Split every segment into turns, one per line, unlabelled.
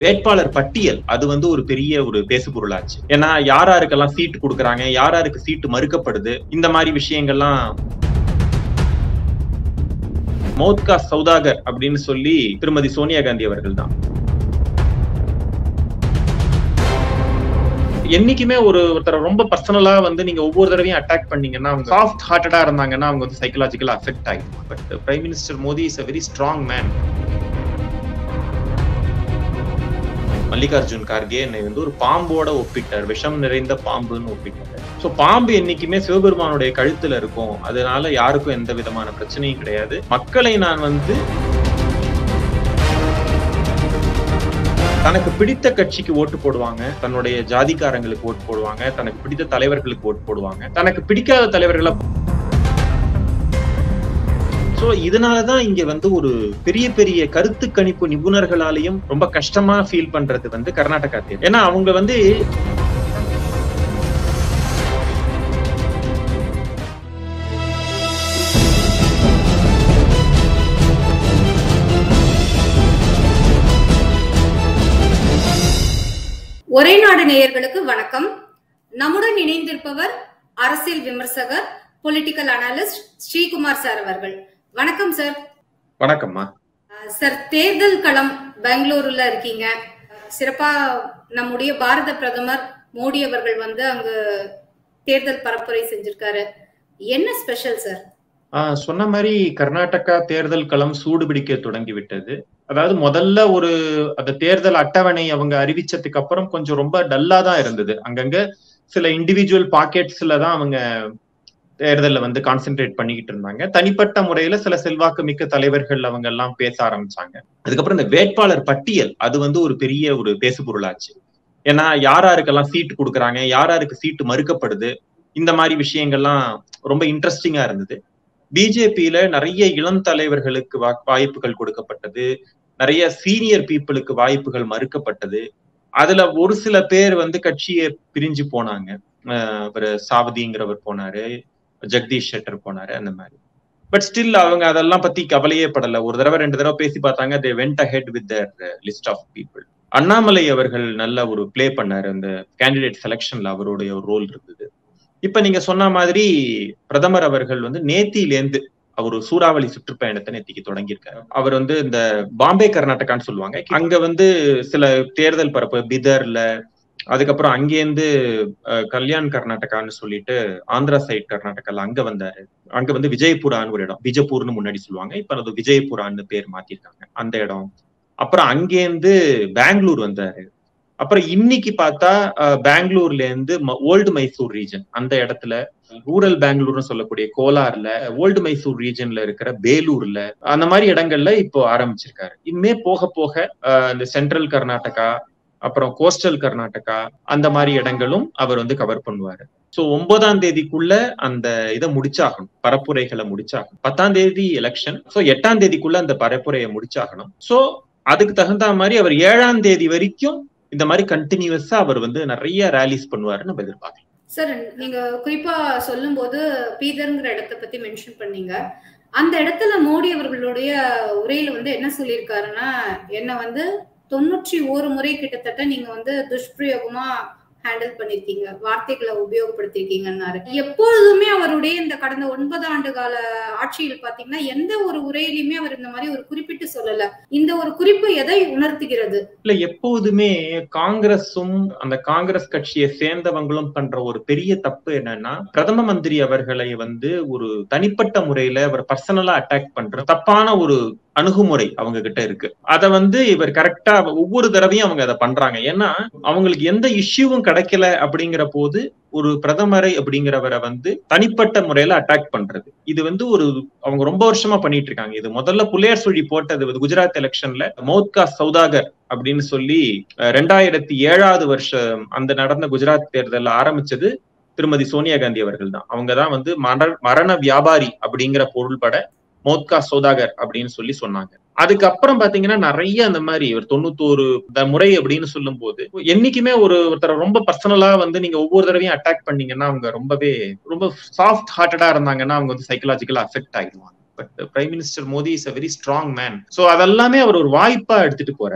வேட்பாளர் பட்டியல் அது வந்து ஒரு பெரிய ஒரு பேசு பொருளாச்சு ஏன்னா யார் யாருக்கெல்லாம் சீட்டு கொடுக்குறாங்க யார் யாருக்கு சீட்டு மறுக்கப்படுது இந்த மாதிரி விஷயங்கள்லாம் மௌத்கா சௌதாகர் அப்படின்னு சொல்லி திருமதி சோனியா காந்தி அவர்கள் தான் என்னைக்குமே ஒரு ஒருத்தரை ரொம்ப பர்சனலா வந்து நீங்க ஒவ்வொரு தடவையும் அட்டாக் பண்ணீங்கன்னா அவங்க சாஃப்ட் ஹார்ட்டடா இருந்தாங்கன்னா அவங்க வந்து சைக்கலாஜிக்கலா அஃபெக்ட் ஆகிடும் but prime minister Modi is a very strong man Mallikarjun Kharge என்னை வந்து ஒரு பாம்போட ஒப்பிட்டார் விஷம் நிறைந்த பாம்புன்னு ஒப்பிட்டார் சோ பாம்பு என்னைக்குமே சிவபெருமானுடைய கழுத்துல இருக்கும் அதனால யாருக்கும் எந்த விதமான பிரச்சனையும் கிடையாது மக்களை நான் வந்து தனக்கு பிடித்த கட்சிக்கு ஓட்டு போடுவாங்க தன்னுடைய ஜாதிக்காரங்களுக்கு ஓட்டு போடுவாங்க தனக்கு பிடித்த தலைவர்களுக்கு ஓட்டு போடுவாங்க தனக்கு பிடிக்காத தலைவர்களை சோ இதனாலதான் இங்க வந்து ஒரு பெரிய பெரிய கருத்து கணிப்பு நிபுணர்களாலையும் ரொம்ப கஷ்டமா ஃபீல் பண்றது வந்து கர்நாடகா தேர்தல் ஏன்னா அவங்க வந்து
ஒரே நாடு நேயர்களுக்கு வணக்கம் நம்முடன் இணைந்திருப்பவர் அரசியல் விமர்சகர் பொலிட்டிக்கல் அனாலிஸ்ட் ஸ்ரீகுமார் சார் அவர்கள் வணக்கம் சார்
வணக்கம்மா
சார் தேர்தல் களம் பெங்களூருல இருக்கீங்க சிறப்பா நம்முடைய பாரத பிரதமர் மோடி அவர்கள் வந்து அங்கு தேர்தல் பரப்புரை செஞ்சிருக்காரு என்ன ஸ்பெஷல் சார்
ஆஹ் சொன்ன மாதிரி கர்நாடகா தேர்தல் களம் சூடு பிடிக்க தொடங்கி விட்டது அதாவது முதல்ல ஒரு அந்த தேர்தல் அட்டவணை அவங்க அறிவிச்சதுக்கு அப்புறம் கொஞ்சம் ரொம்ப டல்லா தான் இருந்தது அங்கங்க சில இண்டிவிஜுவல் பாக்கெட்ஸ்ல தான் அவங்க தேர்தலில் வந்து கான்சென்ட்ரேட் பண்ணிக்கிட்டு இருந்தாங்க தனிப்பட்ட முறையில சில செல்வாக்கு மிக்க தலைவர்கள் அவங்க எல்லாம் பேச ஆரம்பிச்சாங்க அதுக்கப்புறம் இந்த வேட்பாளர் பட்டியல் அது வந்து ஒரு பெரிய ஒரு பேசு பொருளாச்சு ஏன்னா யார் யாருக்கெல்லாம் சீட்டு கொடுக்குறாங்க யார் யாருக்கு சீட்டு மறுக்கப்படுது இந்த மாதிரி விஷயங்கள்லாம் ரொம்ப இன்ட்ரெஸ்டிங்கா இருந்தது பிஜேபியில நிறைய இளம் தலைவர்களுக்கு வாய்ப்புகள் கொடுக்கப்பட்டது நிறைய சீனியர் பீப்புளுக்கு வாய்ப்புகள் மறுக்கப்பட்டது அதுல ஒரு சில பேர் வந்து கட்சியை பிரிஞ்சு போனாங்க ஒரு சாவதிங்கிறவர் போனாரு ஜெகதீஷ் ஷெட்டர் போனாரு அந்த மாதிரி பட் ஸ்டில் அவங்க அதெல்லாம் பத்தி கவலையே படல ஒரு தடவை ரெண்டு தடவை பேசி பார்த்தாங்க they went ahead with their list of people Annamalai அவர்கள் நல்ல ஒரு பிளே பண்ணாரு அந்த கேண்டிடேட் செலெக்ஷன்ல அவருடைய ஒரு ரோல் இருந்தது இப்ப நீங்க சொன்ன மாதிரி பிரதமர் அவர்கள் வந்து நேத்தியிலேந்து அவர் சூறாவளி சுற்றுப்பயணத்தை நேத்திக்கு தொடங்கியிருக்காரு அவர் வந்து இந்த பாம்பே கர்நாடகான்னு சொல்லுவாங்க அங்க வந்து சில தேர்தல் பரப்பு பிதர்ல அதுக்கப்புறம் அங்கேருந்து கல்யாண் கர்நாடகான்னு சொல்லிட்டு ஆந்திரா சைட் கர்நாடகால அங்க வந்தாரு அங்க வந்து விஜயபுரான்னு ஒரு இடம் விஜயபூர்னு முன்னாடி சொல்லுவாங்க இப்ப அது விஜயபுரான்னு பேர் மாத்திருக்காங்க அந்த இடம் அப்புறம் அங்கேருந்து பெங்களூர் வந்தாரு அப்புறம் இன்னைக்கு பார்த்தா பெங்களூர்ல இருந்து ஓல்டு மைசூர் ரீஜன் அந்த இடத்துல ரூரல் பெங்களூர்னு சொல்லக்கூடிய கோலார்ல ஓல்டு மைசூர் ரீஜன்ல இருக்கிற பேலூர்ல அந்த மாதிரி இடங்கள்ல இப்போ ஆரம்பிச்சிருக்காரு இனிமே போக போக இந்த சென்ட்ரல் கர்நாடகா அப்புறம் கோஸ்டல் கர்நாடகா அந்த மாதிரி இடங்களும் அவர் வந்து கவர் பண்ணுவாரு சோ ஒன்பதாம் தேதிக்குள்ள அந்த இதை முடிச்சாகணும் பரப்புரைகளை முடிச்சாகணும் பத்தாம் தேதி எலெக்ஷன் சோ எட்டாம் தேதிக்குள்ள அந்த பரப்புரையை முடிச்சாகணும் சோ அதுக்கு தகுந்த மாதிரி அவர் ஏழாம் தேதி வரைக்கும் இந்த மாதிரி கண்டினியூஸா அவர் வந்து நிறைய ரேலிஸ் பண்ணுவாரு நம்ம எதிர்பார்க்கலாம்
சார் நீங்க குறிப்பா சொல்லும் போது பீதர்ங்கிற இடத்த பத்தி மென்ஷன் பண்ணீங்க அந்த இடத்துல மோடி அவர்களுடைய உரையில வந்து என்ன சொல்லியிருக்காருன்னா என்ன வந்து தொண்ணூற்றி ஒரு முறை கிட்டத்தட்ட நீங்க வந்து துஷ்பிரயோகமா ஹேண்டில் பண்ணிருக்கீங்க வார்த்தைகளை உபயோகப்படுத்திருக்கீங்கன்னாரு எப்பொழுதுமே அவருடைய இந்த கடந்த ஒன்பது ஆண்டு கால ஆட்சியில் பாத்தீங்கன்னா எந்த ஒரு உரையிலுமே அவர் இந்த மாதிரி ஒரு குறிப்பிட்டு சொல்லல இந்த ஒரு குறிப்பு எதை உணர்த்துகிறது
இல்ல எப்போதுமே காங்கிரஸும் அந்த காங்கிரஸ் கட்சியை சேர்ந்தவங்களும் பண்ற ஒரு பெரிய தப்பு என்னன்னா பிரதம மந்திரி அவர்களை வந்து ஒரு தனிப்பட்ட முறையில அவர் பர்சனலா அட்டாக் பண்ற தப்பான ஒரு அணுகுமுறை அவங்க கிட்ட இருக்கு அத வந்து இவர் கரெக்டா ஒவ்வொரு தடவையும் அவங்க அதை பண்றாங்க ஏன்னா அவங்களுக்கு எந்த இஷ்யூவும் கிடைக்கல அப்படிங்கிற போது ஒரு பிரதமரை அப்படிங்கிறவரை வந்து தனிப்பட்ட முறையில அட்டாக் பண்றது இது வந்து ஒரு அவங்க ரொம்ப வருஷமா பண்ணிட்டு இருக்காங்க இது முதல்ல புலையர் சுழி போட்டது குஜராத் எலெக்ஷன்ல மௌத்கா சௌதாகர் அப்படின்னு சொல்லி ரெண்டாயிரத்தி ஏழாவது வருஷம் அந்த நடந்த குஜராத் தேர்தல் ஆரம்பிச்சது திருமதி சோனியா காந்தி அவர்கள் தான் அவங்க தான் வந்து மர மரண வியாபாரி அப்படிங்கிற பொருள்பட மோத்கா சோதாகர் அப்படின்னு சொல்லி சொன்னாங்க அதுக்கப்புறம் பாத்தீங்கன்னா நிறைய அந்த மாதிரி ஒரு தொண்ணூத்தோரு முறை அப்படின்னு சொல்லும் போது என்னைக்குமே ஒரு ஒருத்தரை ரொம்ப பர்சனலா வந்து நீங்க ஒவ்வொரு தடவையும் அட்டாக் பண்ணீங்கன்னா அவங்க ரொம்பவே ரொம்ப சாஃப்ட் ஹார்ட்டடா இருந்தாங்கன்னா அவங்க வந்து சைக்கலாஜிக்கலா அஃபெக்ட் ஆகிடுவாங்க but prime minister Modi is a very strong man so அதெல்லாமே அவர் ஒரு வாய்ப்பா எடுத்துட்டு போறாரு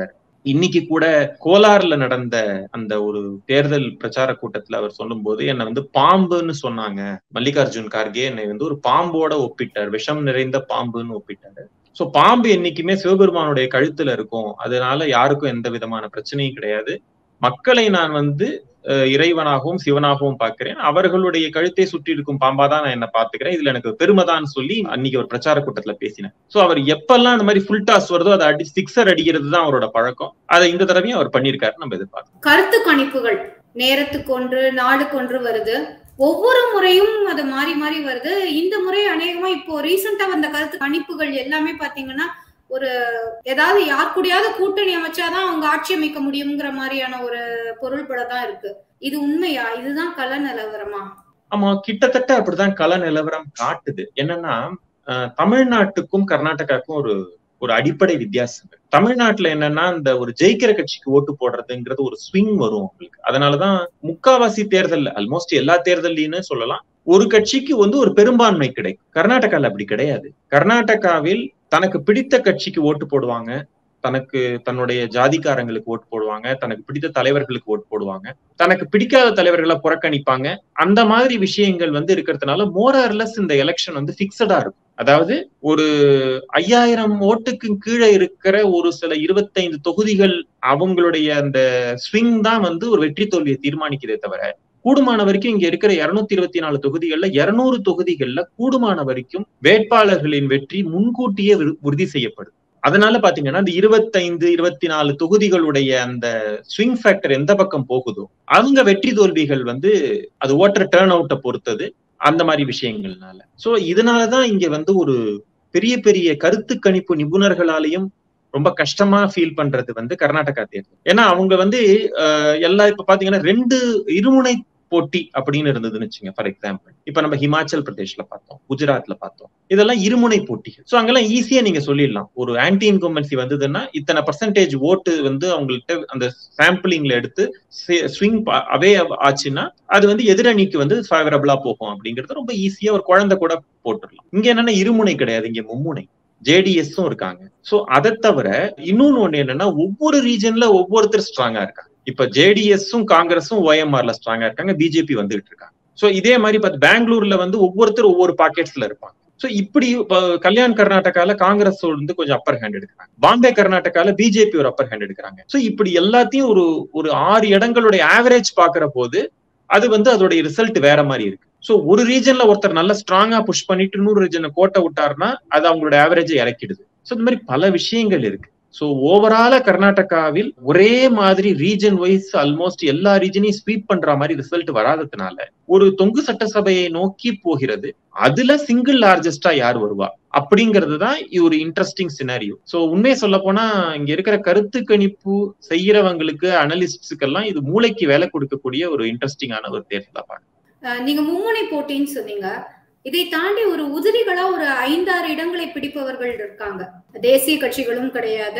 இன்னைக்கு கூட கோலார்ல நடந்த அந்த ஒரு தேர்தல் பிரச்சார கூட்டத்துல அவர் சொல்லும் போது என்னை வந்து பாம்புன்னு சொன்னாங்க மல்லிகார்ஜுன் கார்கே என்னை வந்து ஒரு பாம்போட ஒப்பிட்டார் விஷம் நிறைந்த பாம்புன்னு ஒப்பிட்டாரு சோ பாம்பு என்னைக்குமே சிவபெருமானுடைய கழுத்துல இருக்கும் அதனால யாருக்கும் எந்த விதமான பிரச்சனையும் கிடையாது மக்களை நான் வந்து இறைவனாகவும் சிவனாகவும் பார்க்கிறேன் அவர்களுடைய கழுத்தை சுற்றி இருக்கும் பாம்பா தான் நான் என்ன பாத்துக்கிறேன் இதுல எனக்கு பெருமைதான் சொல்லி அன்னைக்கு ஒரு பிரச்சார கூட்டத்துல பேசினேன் சோ அவர் எப்பெல்லாம் அந்த மாதிரி ஃபுல் டாஸ் வருதோ அதை அடி சிக்ஸர் அடிக்கிறது தான் அவரோட பழக்கம் அதை இந்த தடவையும் அவர் பண்ணியிருக்காரு நம்ம எதிர்பார்க்கணும்
கருத்து கணிப்புகள் நேரத்துக்கு ஒன்று நாளுக்கு ஒன்று வருது ஒவ்வொரு முறையும் அது மாறி மாறி வருது இந்த முறை அநேகமா இப்போ ரீசெண்டா வந்த கருத்து கணிப்புகள் எல்லாமே பாத்தீங்கன்னா ஒரு ஏதாவது யார் கூடயாவது கூட்டணி அமைச்சாதான் அவங்க ஆட்சி அமைக்க முடியுங்கிற மாதிரியான ஒரு பொருள்பட தான் இருக்கு இது உண்மையா இதுதான் கள நிலவரமா
ஆமா கிட்டத்தட்ட அப்படிதான் கள நிலவரம் காட்டுது என்னன்னா தமிழ்நாட்டுக்கும் கர்நாடகாவுக்கும் ஒரு ஒரு அடிப்படை வித்தியாசம் தமிழ்நாட்டுல என்னன்னா இந்த ஒரு ஜெயிக்கிற கட்சிக்கு ஓட்டு போடுறதுங்கிறது ஒரு ஸ்விங் வரும் உங்களுக்கு அதனாலதான் முக்காவாசி தேர்தல் ஆல்மோஸ்ட் எல்லா தேர்தல்லையுமே சொல்லலாம் ஒரு கட்சிக்கு வந்து ஒரு பெரும்பான்மை கிடைக்கும் கர்நாடகால அப்படி கிடையாது கர்நாடகாவில் தனக்கு பிடித்த கட்சிக்கு ஓட்டு போடுவாங்க தனக்கு தன்னுடைய ஜாதிக்காரங்களுக்கு ஓட்டு போடுவாங்க தனக்கு பிடித்த தலைவர்களுக்கு ஓட்டு போடுவாங்க தனக்கு பிடிக்காத தலைவர்களை புறக்கணிப்பாங்க அந்த மாதிரி விஷயங்கள் வந்து இருக்கிறதுனால மோரர்லெஸ் இந்த எலெக்ஷன் வந்து பிக்சடா இருக்கும் அதாவது ஒரு ஐயாயிரம் ஓட்டுக்கு கீழே இருக்கிற ஒரு சில இருபத்தைந்து தொகுதிகள் அவங்களுடைய அந்த ஸ்விங் தான் வந்து ஒரு வெற்றி தோல்வியை தீர்மானிக்கிறதே தவிர கூடுமான வரைக்கும் இங்க இருக்கிற இருநூத்தி இருபத்தி நாலு தொகுதிகள்ல இருநூறு தொகுதிகள்ல கூடுமான வரைக்கும் வேட்பாளர்களின் வெற்றி முன்கூட்டியே உறுதி செய்யப்படுது அதனால பாத்தீங்கன்னா இந்த இருபத்தைந்து இருபத்தி நாலு தொகுதிகளுடைய அந்த ஸ்விங் ஃபேக்டர் எந்த பக்கம் போகுதோ அவங்க வெற்றி தோல்விகள் வந்து அது ஓட்டர் டேர்ன் அவுட்டை பொறுத்தது அந்த மாதிரி விஷயங்கள்னால சோ இதனாலதான் இங்க வந்து ஒரு பெரிய பெரிய கருத்து கணிப்பு நிபுணர்களாலையும் ரொம்ப கஷ்டமா ஃபீல் பண்றது வந்து கர்நாடகா தேர்தல் ஏன்னா அவங்க வந்து எல்லா இப்ப பாத்தீங்கன்னா ரெண்டு இருமுனை போட்டி அப்படின்னு இருந்ததுன்னு வச்சுங்க ஃபார் எக்ஸாம்பிள் இப்ப நம்ம ஹிமாச்சல் பிரதேஷ்ல பார்த்தோம் குஜராத்ல பார்த்தோம் இதெல்லாம் இருமுனை போட்டிகள் சோ அங்கெல்லாம் ஈஸியா நீங்க சொல்லிடலாம் ஒரு ஆன்டி இன்கம்பன்சி வந்ததுன்னா இத்தனை பர்சன்டேஜ் ஓட்டு வந்து அவங்கள்ட்ட அந்த சாம்பிளிங்ல எடுத்து ஸ்விங் அவே ஆச்சுன்னா அது வந்து எதிரணிக்கு வந்து ஃபேவரபிளா போகும் அப்படிங்கறது ரொம்ப ஈஸியா ஒரு குழந்தை கூட போட்டுடலாம் இங்க என்னன்னா இருமுனை கிடையாது இங்க மும்முனை ஜேடிஎஸும் இருக்காங்க சோ அதை தவிர இன்னொன்னு ஒண்ணு என்னன்னா ஒவ்வொரு ரீஜன்ல ஒவ்வொருத்தர் ஸ்ட்ராங்கா இருக்காங்க இப்ப ஜேடிஎஸும் காங்கிரஸும் ஓஎம்ஆர்ல ஸ்ட்ராங்கா இருக்காங்க பிஜேபி வந்துகிட்டு இருக்காங்க சோ இதே மாதிரி பார்த்து பெங்களூர்ல வந்து ஒவ்வொருத்தர் ஒவ்வொரு பாக்கெட்ஸ்ல இருப்பாங்க சோ இப்படி கல்யாண் கர்நாடகால காங்கிரஸ் வந்து கொஞ்சம் அப்பர் ஹேண்ட் எடுக்கிறாங்க பாம்பே கர்நாடகால பிஜேபி ஒரு அப்பர் ஹேண்ட் எடுக்கிறாங்க சோ இப்படி எல்லாத்தையும் ஒரு ஒரு ஆறு இடங்களுடைய ஆவரேஜ் பாக்குற போது அது வந்து அதோடைய ரிசல்ட் வேற மாதிரி இருக்கு சோ ஒரு ரீஜன்ல ஒருத்தர் நல்லா ஸ்ட்ராங்கா புஷ் பண்ணிட்டு இன்னொரு ரீஜனை கோட்டை விட்டாருன்னா அது அவங்களோட ஆவரேஜை இறக்கிடுது சோ இந்த மாதிரி பல விஷயங்கள் இருக்கு சோ ஓவராலா கர்நாடகாவில் ஒரே மாதிரி ரீஜன் வைஸ் ஆல்மோஸ்ட் எல்லா ரீஜனையும் ஸ்வீப் பண்ற மாதிரி ரிசல்ட் வராததுனால ஒரு தொங்கு சட்டசபையை நோக்கி போகிறது அதுல சிங்கிள் லார்ஜஸ்டா யார் வருவா அப்படிங்கிறது தான் ஒரு இன்ட்ரெஸ்டிங் சினாரியோ சோ உண்மையை சொல்ல போனா இங்க இருக்கிற கருத்து கணிப்பு செய்யறவங்களுக்கு அனலிஸ்டுக்கெல்லாம் இது மூளைக்கு வேலை கொடுக்கக்கூடிய ஒரு இன்ட்ரெஸ்டிங்கான ஒரு தேர்தலா பாருங்க
நீங்க மும்முனை போட்டின்னு சொன்னீங்க இதை தாண்டி ஒரு உதிரிகளா ஒரு ஐந்தாறு இடங்களை பிடிப்பவர்கள் இருக்காங்க தேசிய கட்சிகளும் கிடையாது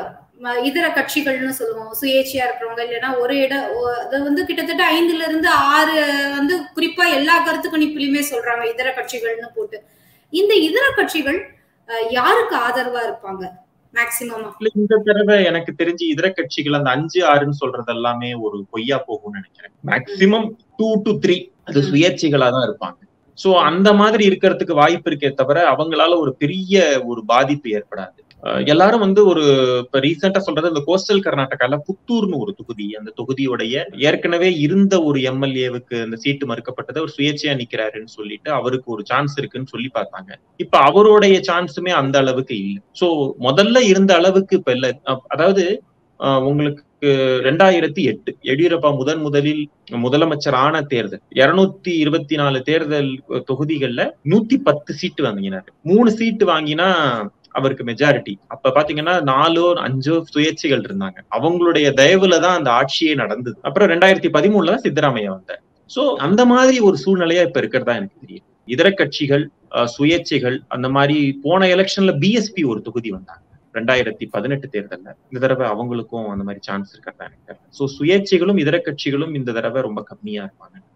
இதர கட்சிகள்னு சொல்லுவோம் சுயேட்சையா இருக்கிறவங்க இல்லைன்னா ஒரு இடம் அது வந்து கிட்டத்தட்ட ஐந்துல இருந்து ஆறு வந்து குறிப்பா எல்லா கருத்து கணிப்புலயுமே சொல்றாங்க இதர கட்சிகள்னு போட்டு இந்த இதர கட்சிகள் யாருக்கு ஆதரவா இருப்பாங்க மேக்சிமமா
இந்த தடவை எனக்கு தெரிஞ்சு இதர கட்சிகள் அந்த அஞ்சு ஆறுன்னு சொல்றது எல்லாமே ஒரு பொய்யா போகும்னு நினைக்கிறேன் மேக்சிமம் டூ டு த்ரீ அது சுயேட்சைகளா தான் இருப்பாங்க சோ அந்த மாதிரி இருக்கிறதுக்கு வாய்ப்பு இருக்கே தவிர அவங்களால ஒரு பெரிய ஒரு பாதிப்பு ஏற்படாது எல்லாரும் வந்து ஒரு இப்ப ரீசெண்டா சொல்றது இந்த கோஸ்டல் கர்நாடகால புத்தூர்னு ஒரு தொகுதி அந்த தொகுதியுடைய ஏற்கனவே இருந்த ஒரு எம்எல்ஏவுக்கு அந்த சீட்டு மறுக்கப்பட்டது அவர் சுயேட்சையா நிக்கிறாருன்னு சொல்லிட்டு அவருக்கு ஒரு சான்ஸ் இருக்குன்னு சொல்லி பார்த்தாங்க இப்ப அவருடைய சான்ஸுமே அந்த அளவுக்கு இல்லை சோ முதல்ல இருந்த அளவுக்கு இப்ப இல்ல அதாவது உங்களுக்கு ரெண்டாயிரத்தி எட்டு எடியூரப்பா முதன் முதலில் முதலமைச்சர் ஆன தேர்தல் இருநூத்தி இருபத்தி நாலு தேர்தல் தொகுதிகள்ல நூத்தி பத்து சீட்டு வாங்கினாரு மூணு சீட்டு வாங்கினா அவருக்கு மெஜாரிட்டி அப்ப பாத்தீங்கன்னா நாலோ அஞ்சோ சுயேட்சைகள் இருந்தாங்க அவங்களுடைய தயவுல தான் அந்த ஆட்சியே நடந்தது அப்புறம் ரெண்டாயிரத்தி பதிமூணுல தான் சித்தராமையா வந்தார் சோ அந்த மாதிரி ஒரு சூழ்நிலையா இப்ப இருக்கிறதா எனக்கு தெரியும் இதர கட்சிகள் சுயேட்சைகள் அந்த மாதிரி போன எலெக்ஷன்ல பிஎஸ்பி ஒரு தொகுதி வந்தாங்க ரெண்டாயிரத்தி பதினெட்டு தேர்தல்ல இந்த தடவை அவங்களுக்கும் அந்த மாதிரி சான்ஸ் இருக்கிறதா எனக்கு தெரியல சோ சுயேட்சைகளும் இதர கட்சிகளும் இந்த தடவை ரொம்ப கம்மியா இருப்பாங்க